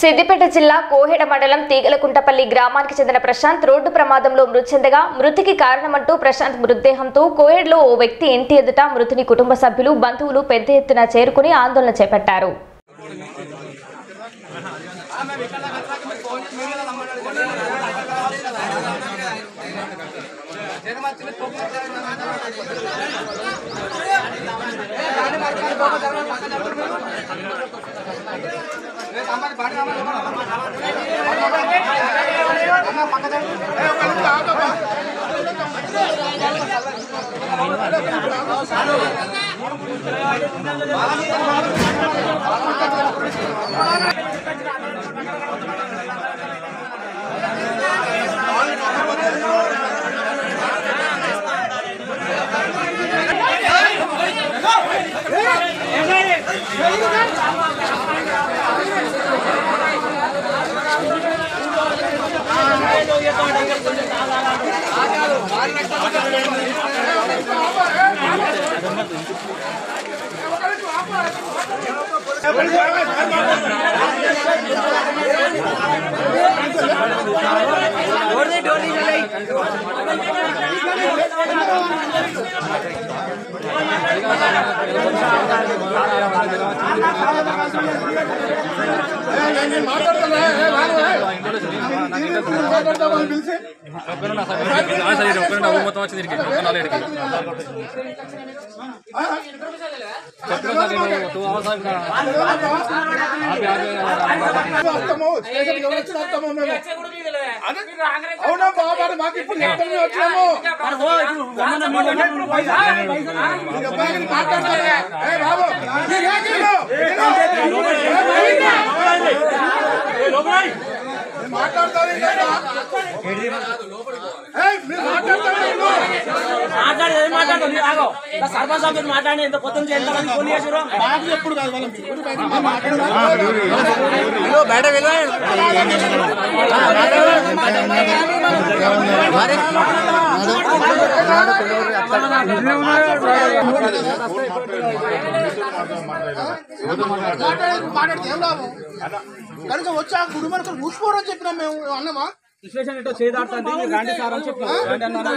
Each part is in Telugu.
సిద్దిపేట జిల్లా కోహెడ మండలం తీగలకుంటపల్లి గ్రామానికి చెందిన ప్రశాంత్ రోడ్డు ప్రమాదంలో మృతి చెందగా మృతికి కారణమంటూ ప్రశాంత్ మృతదేహంతో కోహెడ్లో ఓ వ్యక్తి ఇంటి ఎదుట మృతుని కుటుంబ సభ్యులు బంధువులు పెద్ద ఎత్తున చేరుకుని ఆందోళన చేపట్టారు మొత్తం వచ్చింది ఇక్కడికి. ఒక నాలుగు ఇక్కడికి. చెప్పినా సార్ నేను టూ అవర్స్ ఆగి నా- ఆపి ఆపి వస్తాము స్టేషన్కి ఎవరు వచ్చినా వస్తాము మేము అవునా బాబా మాకు ఇప్పుడు ఎక్కడికి వచ్చాము ఇక బాగా మాట్లాడతారా? ఏ బాబు, మీరు ఏంటి మీరు? మీరు? ఏ బాబు? మీరు మాట్లాడతారు ఇంకా? ఏయ్, మీరు మాట్లాడతారు ఇంకా? మాట్లాడి ఏం మాట్లాడు మీరు ఆగో ఇంకా సర్పంచ్ సభ్యులు మాట్లాడి ఎంత పొద్దున్న చేస్తారని ఫోన్ చేసారు బాబు ఎప్పుడు కాదు వాళ్ళ మీరు బయట మాట్లాడతారు. మాట్లాడేది మాట్లాడితే ఏం లాభం కనుక వచ్చి ఆ గుడి మనకు మూసిపోరని చెప్పినాం మేము అన్నమా సిచ్యువేషన్ ఏంటో చేదాడుతుంది రాండి సార్ అని చెప్పినాం రాండి అన్నారు.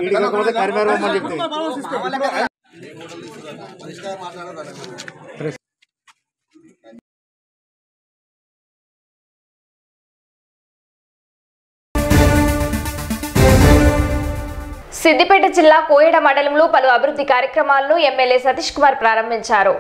సిద్దిపేట జిల్లా కోయడ మండలంలో పలు అభివృద్ధి కార్యక్రమాలను ఎమ్మెల్యే సతీష్ కుమార్ ప్రారంభించారు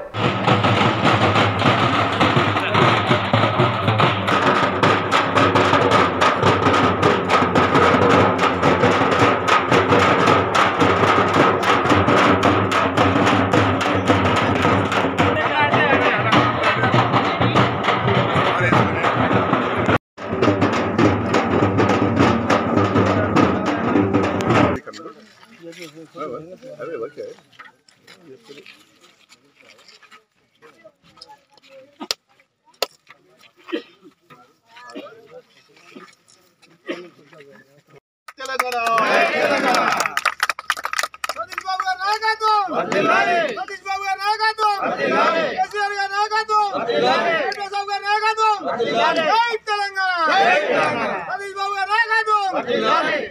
సతీష్ బాబు గారి నాయకత్వం సతీష్ బాబు గారి నాయకత్వం కేసీఆర్ గారి నాయకత్వం వెంకటేశ్వర గారి నాయకత్వం జై తెలంగాణ సతీష్ బాబు గారి నాయకత్వం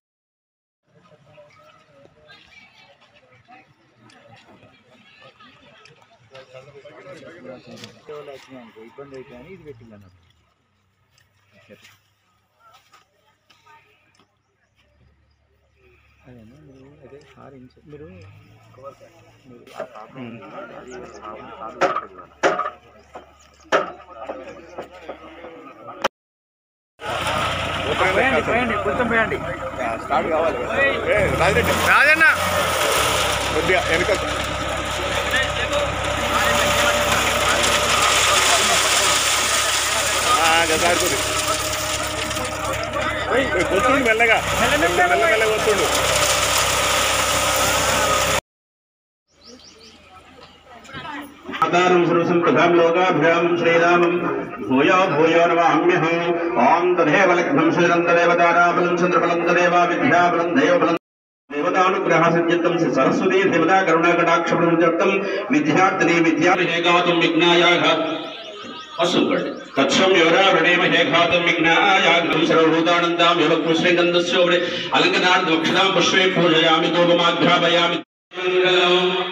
రాజన్న కొద్దిగా వెనుక గదాడుతుంది వస్తుండు మెల్లగా మెల్ల మెల్లగా వస్తుండు ఆకారం సర్వసం ప్రథాం లోకాభ్యాం శ్రీరామం భూయో భూయో నమామ్యహం ఓం తదేవ లగ్నం శ్రీరం తదేవ దారాబలం చంద్రబలం తదేవ విద్యాబలం దైవబలం దేవతానుగ్రహ సంయుక్తం శ్రీ సరస్వతీ దేవతా కరుణా కటాక్షబలం జప్తం విద్యార్థిని విద్యాభిషేకాతుం విజ్ఞాయాఘ అసుపడి తత్సం యోరావృణేమహే ఘాతం విఘ్నాయాగ్నం సర్వభూతానందాం యోగం శ్రీగంధస్యోవరే అలంకనార్థ దక్షిణాం పుష్పే పూజయామి దోపమాఘ్రాపయామి మంగళం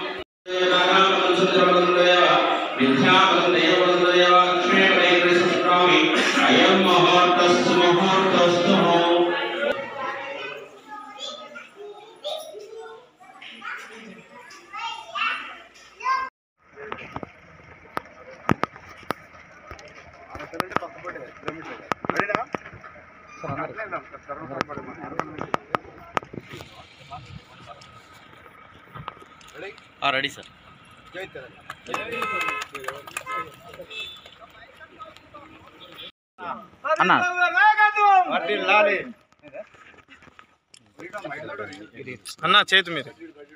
అయం మహోర్తస్సు మహోర్తస్తు రెడీ సార్ అన్న అన్న చేతి మీద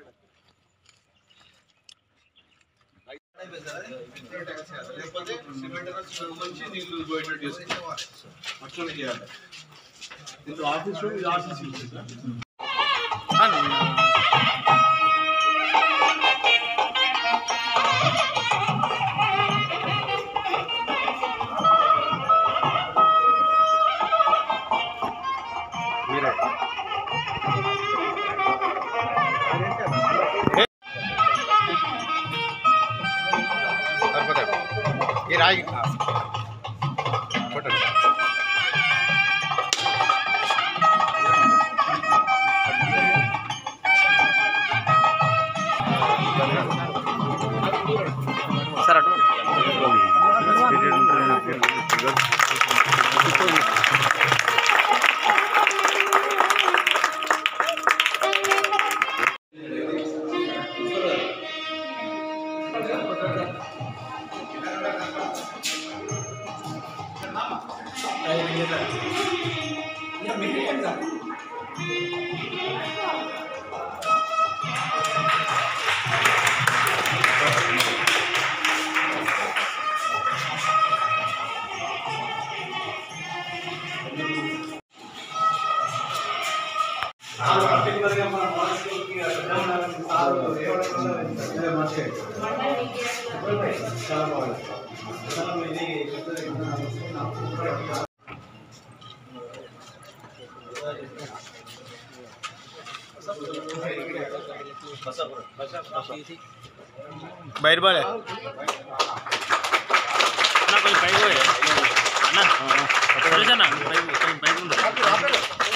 ఈ రాయి కొట్టండి సార్ అటు బయట పడే అన్న కొంచెం పైకి పోయి అన్న సురేష్ అన్న పైకి కొంచెం పైకి ఉండదు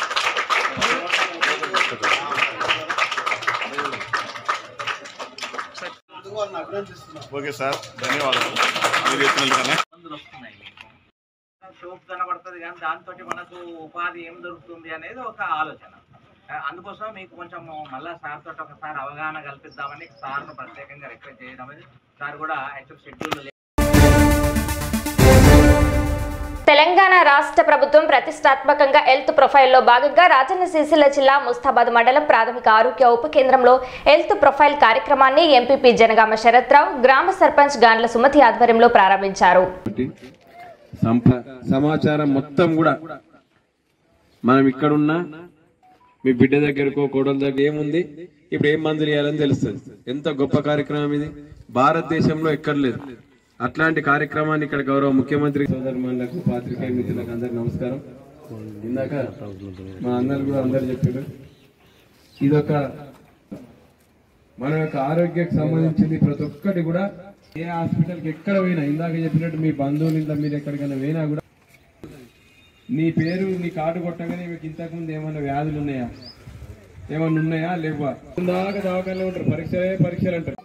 ఓకే సార్ ధన్యవాదాలు మీరు చెప్పినందుకనే ఇబ్బందులు వస్తున్నాయి మీకు సోప్ కనబడుతుంది కానీ దాంతో మనకు ఉపాధి ఏం దొరుకుతుంది అనేది ఒక ఆలోచన ఆ, అందుకోసం మీకు కొంచెం మళ్ళా సార్ తోటి ఒకసారి అవగాహన కల్పిద్దామని సార్ను ప్రత్యేకంగా రిక్వెస్ట్ చేయడం అనేది సార్ కూడా యాక్చువల్ షెడ్యూల్ తెలంగాణ రాష్ట్ర ప్రభుత్వం ప్రతిష్టాత్మకంగా హెల్త్ ప్రొఫైల్లో భాగంగా రాజన్న సిరిసిల్ల జిల్లా ముస్తాబాద్ మండలం ప్రాథమిక ఆరోగ్య ఉప కేంద్రంలో హెల్త్ ప్రొఫైల్ కార్యక్రమాన్ని ఎంపీపీ జనగామ శరత్రావు గ్రామ సర్పంచ్ గాండ్ల సుమతి ఆధ్వర్యంలో ప్రారంభించారు సంప- సమాచారం మొత్తం కూడా మనం ఇక్కడున్నా మీ బిడ్డ దగ్గరకో కోడల దగ్గర ఏముంది ఇప్పుడు ఏం మందులు ఇవ్వాలని తెలుస్తుంది ఎంత గొప్ప కార్యక్రమం ఇది భారతదేశంలో ఎక్కడ లేదు అట్లాంటి కార్యక్రమాన్ని ఇక్కడ గౌరవ ముఖ్యమంత్రి సోదరులకు పాత్రికేయ మిత్రులకు అందరికి నమస్కారం ఇందాక మా అన్నలు కూడా అందరు చెప్పారు ఇదొక మన యొక్క ఆరోగ్యకు సంబంధించింది ప్రతి ఒక్కటి కూడా ఏ హాస్పిటల్కి ఎక్కడ పోయినా ఇందాక చెప్పినట్టు మీ బంధువులు ఇంట్లో మీరు ఎక్కడికైనా పోయినా కూడా నీ పేరు నీ కార్డు కొట్టగానే మీకు ఇంతకు ముందు ఏమైనా వ్యాధులు ఉన్నాయా ఏమన్నా ఉన్నాయా లేవా ఇందాక దవాఖానలో ఉంటారు పరీక్షలే పరీక్షలు అంటారు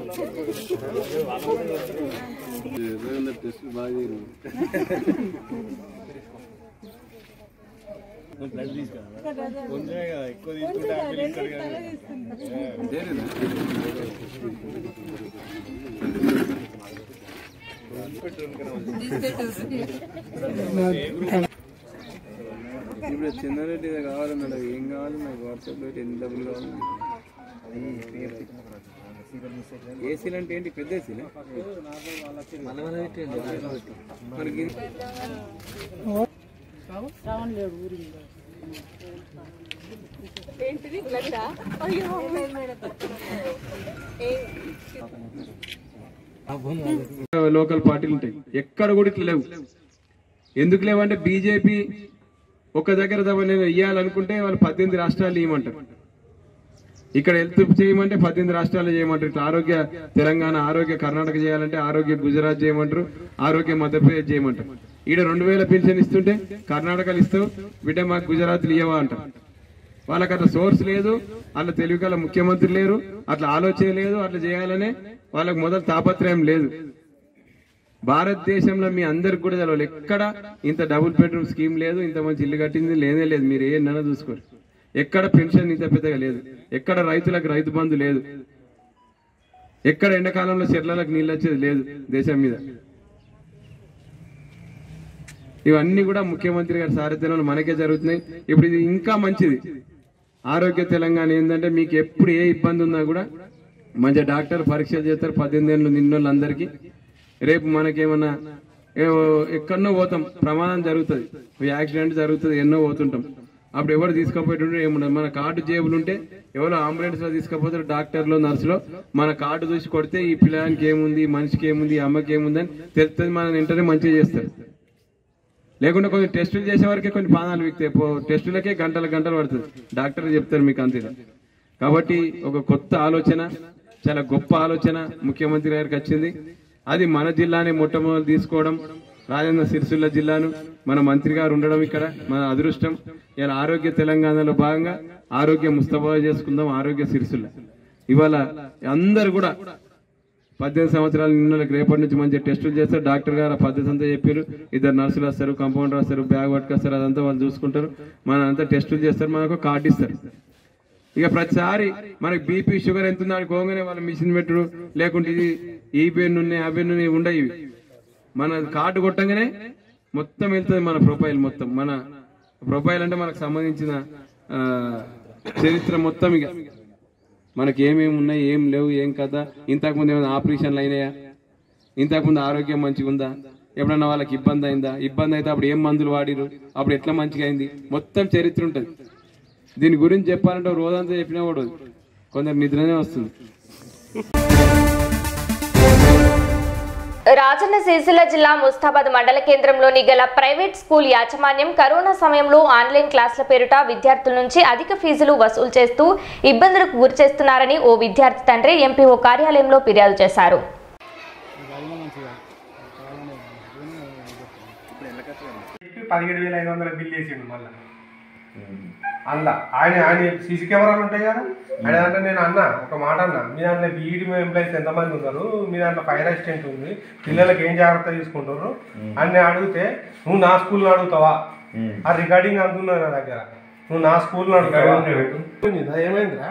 ఇప్పుడు చిన్నారెడ్డి కావాలన్నాడు ఏం కావాలి నాకు వాట్సాప్లో ఎన్ని డబ్బులు కావాలి ఏసీలు అంటే ఏంటి పెద్ద ఏసీలే మరి గి- లోకల్ పార్టీలు ఉంటాయి ఎక్కడ కూడా ఇట్లా లేవు ఎందుకు లేవంటే బీజేపీ ఒక దగ్గర తప్ప నేను ఇవ్వాలనుకుంటే వాళ్ళు పద్దెనిమిది రాష్ట్రాలు ఇవ్వమంటారు ఇక్కడ హెల్త్ చేయమంటే పద్దెనిమిది రాష్ట్రాలు చేయమంటారు ఇట్లా ఆరోగ్య తెలంగాణ ఆరోగ్య కర్ణాటక చేయాలంటే ఆరోగ్య గుజరాత్ చేయమంటారు ఆరోగ్య మధ్యప్రదేశ్ చేయమంటారు ఈడ రెండు వేల పెన్షన్ ఇస్తుంటే కర్ణాటకలు ఇస్తావు బిడ్డ మాకు గుజరాత్లు ఇవ్వవా అంటారు వాళ్ళకి అట్లా సోర్స్ లేదు అట్లా తెలివి గల ముఖ్యమంత్రి లేరు అట్లా ఆలోచన లేదు అట్లా చేయాలనే వాళ్ళకి మొదలు తాపత్రయం లేదు భారతదేశంలో మీ అందరికి కూడా తెలవాలి ఎక్కడ ఇంత డబుల్ బెడ్రూమ్ స్కీమ్ లేదు ఇంత మంచి ఇల్లు కట్టింది లేనే లేదు మీరు ఏమన్నా చూసుకోరు ఎక్కడ పెన్షన్ ఇంత పెద్దగా లేదు ఎక్కడ రైతులకు రైతు బంధు లేదు ఎక్కడ ఎండాకాలంలో చెట్లకు నీళ్ళు వచ్చేది లేదు దేశం మీద ఇవన్నీ కూడా ముఖ్యమంత్రి గారి సారథ్యంలో మనకే జరుగుతున్నాయి ఇప్పుడు ఇది ఇంకా మంచిది ఆరోగ్య తెలంగాణ ఏంటంటే మీకు ఎప్పుడు ఏ ఇబ్బంది ఉన్నా కూడా మంచిగా డాక్టర్ పరీక్షలు చేస్తారు పద్దెనిమిది ఏళ్ళు నిన్నోళ్ళందరికీ రేపు మనకేమన్నా ఏ- ఎక్కడనో పోతాం ప్రమాదం జరుగుతుంది యాక్సిడెంట్ జరుగుతుంది ఎన్నో పోతుంటాం అప్పుడు ఎవరు తీసుకుపోయేటుంటే ఏముండదు మన కార్డు జేబులు ఉంటే ఎవరో అంబులెన్స్ లో తీసుకుపోతారు డాక్టర్లు నర్సులో మన కార్డు చూసి కొడితే ఈ పిల్లగానికి ఏముంది ఈ మనిషికి ఏముంది ఈ అమ్మకి ఏముంది అని తెలుస్తుంది మన వెంటనే మంచిగా చేస్తారు లేకుంటే కొన్ని టెస్టులు చేసే వరకే కొన్ని పానాలు విక్తాయి పో- టెస్టులకే గంటల గంటలు పడుతుంది డాక్టర్ చెప్తారు మీకు అంతే కాబట్టి ఒక కొత్త ఆలోచన చాలా గొప్ప ఆలోచన ముఖ్యమంత్రి గారికి వచ్చింది అది మన జిల్లాని మొట్టమొదటి తీసుకోవడం రాజేంద్ర సిరిసిల్ల జిల్లాను మన మంత్రి గారు ఉండడం ఇక్కడ మన అదృష్టం ఇలా ఆరోగ్య తెలంగాణలో భాగంగా ఆరోగ్య ముస్తఫా చేసుకుందాం ఆరోగ్య సిరిసిల్ల ఇవాళ అందరు కూడా పద్దెనిమిది సంవత్సరాల నిన్నలకు రేపటి నుంచి మంచి టెస్టులు చేస్తారు డాక్టర్ గారు ఆ పద్ధతి అంతా చెప్పారు ఇద్దరు నర్సులు వస్తారు కంపౌండర్ వస్తారు బ్యాగ్ పట్టుకొస్తారు అదంతా వాళ్ళు చూసుకుంటారు మన అంతా టెస్టులు చేస్తారు మనకు కార్డు ఇస్తారు ఇక ప్రతిసారి మనకి బీపీ షుగర్ ఎంత ఉందని కోగానే వాళ్ళు మిషన్ పెట్టుడు లేకుంటే ఇది ఈ పెన్ను ఉన్నాయి ఆ పెన్ను ఉన్నాయి ఉండవు ఇవి మన కార్డు కొట్టంగానే మొత్తం వెళ్తుంది మన ప్రొఫైల్ మొత్తం మన ప్రొఫైల్ అంటే మనకు సంబంధించిన ఆ, చరిత్ర మొత్తం ఇక మనకి ఏమేమి ఉన్నాయి ఏం లేవు ఏం కథ ఇంతకుముందు ఏమైనా ఆపరేషన్లు అయినాయా ఇంతకుముందు ఆరోగ్యం మంచిగా ఉందా ఎప్పుడన్నా వాళ్ళకి ఇబ్బంది అయిందా ఇబ్బంది అయితే అప్పుడు ఏం మందులు వాడిరు అప్పుడు ఎట్లా మంచిగా అయింది మొత్తం చరిత్ర ఉంటుంది దీని గురించి చెప్పాలంటే ఓ రోజంతా చెప్పినా కూడా కొందరు నిద్రనే వస్తుంది రాజన్న సిరిసిల్ల జిల్లా ముస్తాబాద్ మండల కేంద్రంలోని గల ప్రైవేట్ స్కూల్ యాజమాన్యం కరోనా సమయంలో ఆన్లైన్ క్లాసుల పేరిట విద్యార్థుల నుంచి అధిక ఫీజులు వసూలు చేస్తూ ఇబ్బందులకు గురి చేస్తున్నారని ఓ విద్యార్థి తండ్రి ఎంపీఓ కార్యాలయంలో ఫిర్యాదు చేశారు చెప్పి పదిహేడు వేల ఐదు వందల బిల్ వేసిండు మళ్ళీ అందులో ఆయన ఆయన సీసీ కెమెరాలు ఉంటాయి కదా ఆయన అంటే నేను అన్న ఒక మాట అన్న మీ దాంట్లో బీఈడి ఎంప్లాయీస్ ఎంతమంది ఉన్నారు మీ దాంట్లో ఫైర్ అసిస్టెంట్ ఉంది పిల్లలకి ఏం జాగ్రత్త తీసుకుంటారు అని నేను అడిగితే నువ్వు నా స్కూల్లో అడుగుతావా ఆ రికార్డింగ్ అందున్నా నా దగ్గర నువ్వు నా స్కూల్లో అడుగుతావా గుంజిందా ఏమైందిరా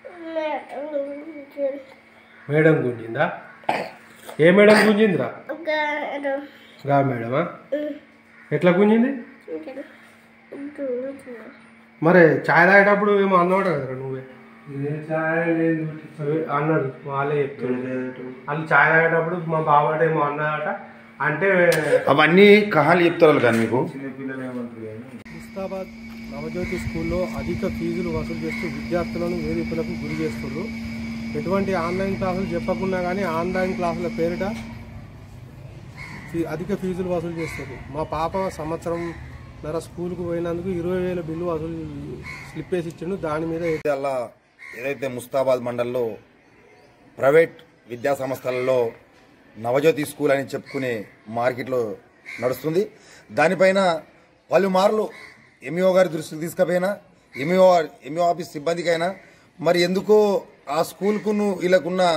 మేడం గుంజిందా ఏ మేడం గుంజిందిరా గా మేడమా ఎట్లా గుంజింది మరి చాయ్ తాగేటప్పుడు ఏమో అన్నవాడు కదరా నువ్వే అన్నాడు వాళ్ళే చెప్తాడు వాళ్ళు చాయ్ తాగేటప్పుడు మా బాబాట ఏమో అన్నాడట అంటే అవన్నీ కహాలు చెప్తారు కానీ మీకు ముస్తాబాద్ నవజ్యోతి స్కూల్లో అధిక ఫీజులు వసూలు చేస్తూ విద్యార్థులను వేధింపులకు గురి చేస్తున్నారు ఎటువంటి ఆన్లైన్ క్లాసులు చెప్పకుండా కానీ ఆన్లైన్ క్లాసుల పేరిట ఫీ- అధిక ఫీజులు వసూలు చేస్తారు మా పాప సంవత్సరం నర స్కూల్కు పోయినందుకు ఇరవై వేల బిల్లు వసూలు స్లిప్ వేసి ఇచ్చిండు దాని మీద అలా ఏదైతే ముస్తాబాద్ మండల్లో ప్రైవేట్ విద్యా సంస్థలలో నవజ్యోతి స్కూల్ అని చెప్పుకునే మార్కెట్లో నడుస్తుంది దానిపైన పలుమార్లు ఎంఈఓ గారి దృష్టికి తీసుకుపోయినా ఎంఈఓ ఎంఈఓ ఆఫీస్ సిబ్బందికైనా మరి ఎందుకో ఆ స్కూల్కును వీళ్ళకున్న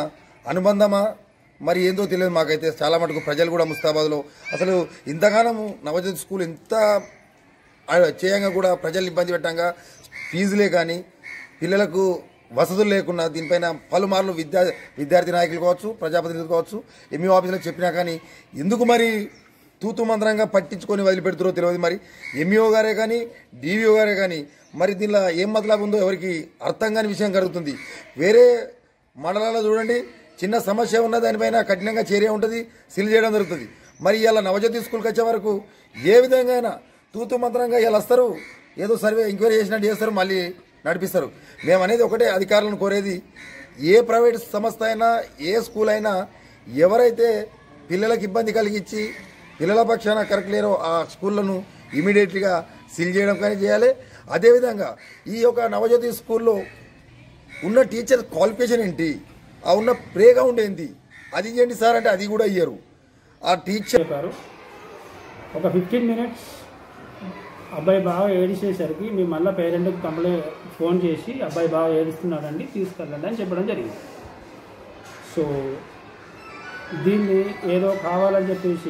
అనుబంధమా మరి ఏందో తెలియదు మాకైతే చాలా మటుకు ప్రజలు కూడా ముస్తాబాద్లో అసలు ఇంతగానము నవజోత్ స్కూల్ ఇంత ఆ చేయంగా కూడా ప్రజలు ఇబ్బంది పెట్టంగా ఫీజులే కానీ పిల్లలకు వసతులు లేకుండా దీనిపైన పలుమార్లు విద్యా విద్యార్థి నాయకులు కావచ్చు ప్రజాప్రతినిధులు కావచ్చు ఎంఈ ఆఫీసులకు చెప్పినా కానీ ఎందుకు మరి తూతు మంత్రంగా పట్టించుకొని వదిలిపెడుతారో తెలియదు మరి ఎంఈఓ గారే కానీ డీవీఓ గారే కానీ మరి దీనిలో ఏం మతలాబు ఉందో ఎవరికి అర్థం కాని విషయం కలుగుతుంది వేరే మండలాల్లో చూడండి చిన్న సమస్య ఉన్న దానిపైన కఠినంగా చర్య ఉంటుంది సీల్ చేయడం జరుగుతుంది మరి ఇలా నవజ్యోతి స్కూల్కి వచ్చే వరకు ఏ విధంగా అయినా తూతు మంత్రంగా ఇలా వస్తారు ఏదో సర్వే ఎంక్వైరీ చేసినట్టు చేస్తారు మళ్ళీ నడిపిస్తారు మేము అనేది ఒకటే అధికారులను కోరేది ఏ ప్రైవేట్ సంస్థ అయినా ఏ స్కూల్ అయినా ఎవరైతే పిల్లలకు ఇబ్బంది కలిగించి పిల్లల పక్షాన కరెక్ట్ లేరో ఆ స్కూళ్ళను ఇమీడియట్గా సీల్ చేయడం కానీ చేయాలి అదేవిధంగా ఈ యొక్క నవజ్యోతి స్కూల్లో ఉన్న టీచర్ క్వాలిఫికేషన్ ఏంటి ఆ ఉన్న ప్రేగా ఉండేంది అది చేయండి సార్ అంటే అది కూడా ఇయ్యరు ఆ టీచర్ చెప్పారు ఒక ఫిఫ్టీన్ మినిట్స్ అబ్బాయి బాగా ఏడిచేసరికి మేము మళ్ళీ పేరెంట్కి కంప్లై ఫోన్ చేసి అబ్బాయి బాగా ఏడుస్తున్నాడండి తీసుకెళ్ళండి అని చెప్పడం జరిగింది సో దీన్ని ఏదో కావాలని చెప్పేసి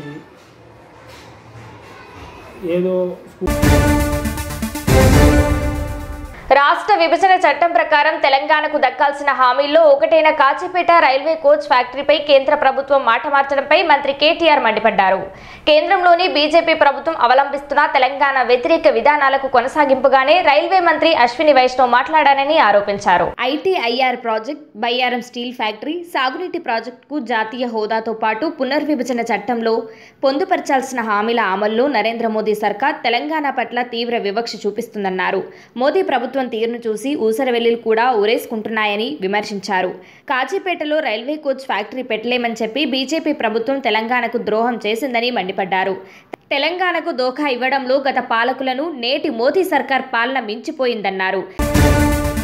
ఏదో స్కూల్ రాష్ట్ర విభజన చట్టం ప్రకారం తెలంగాణకు దక్కాల్సిన హామీల్లో ఒకటైన కాచిపేట రైల్వే కోచ్ ఫ్యాక్టరీపై కేంద్ర ప్రభుత్వం మాట మార్చడంపై మంత్రి కేటీఆర్ మండిపడ్డారు కేంద్రంలోని బీజేపీ ప్రభుత్వం అవలంబిస్తున్న తెలంగాణ వ్యతిరేక విధానాలకు కొనసాగింపుగానే రైల్వే మంత్రి అశ్విని వైష్ణవ్ మాట్లాడారని ఆరోపించారు ITIR project Bayyaram steel factory సాగునీటి ప్రాజెక్టుకు జాతీయ హోదాతో పాటు పునర్విభజన చట్టంలో పొందుపరచాల్సిన హామీల అమల్లో నరేంద్ర మోదీ సర్కార్ తెలంగాణ పట్ల తీవ్ర వివక్ష చూపిస్తుందన్నారు మోదీ ప్రభుత్వం తీరును చూసి ఊసరవెల్లిలు కూడా ఊరేసుకుంటున్నాయని విమర్శించారు కాజీపేటలో రైల్వే కోచ్ ఫ్యాక్టరీ పెట్టలేమని చెప్పి బీజేపీ ప్రభుత్వం తెలంగాణకు ద్రోహం చేసిందని మండిపడ్డారు తెలంగాణకు దోఖా ఇవ్వడంలో గత పాలకులను నేటి మోదీ సర్కార్ పాలన మించిపోయిందన్నారు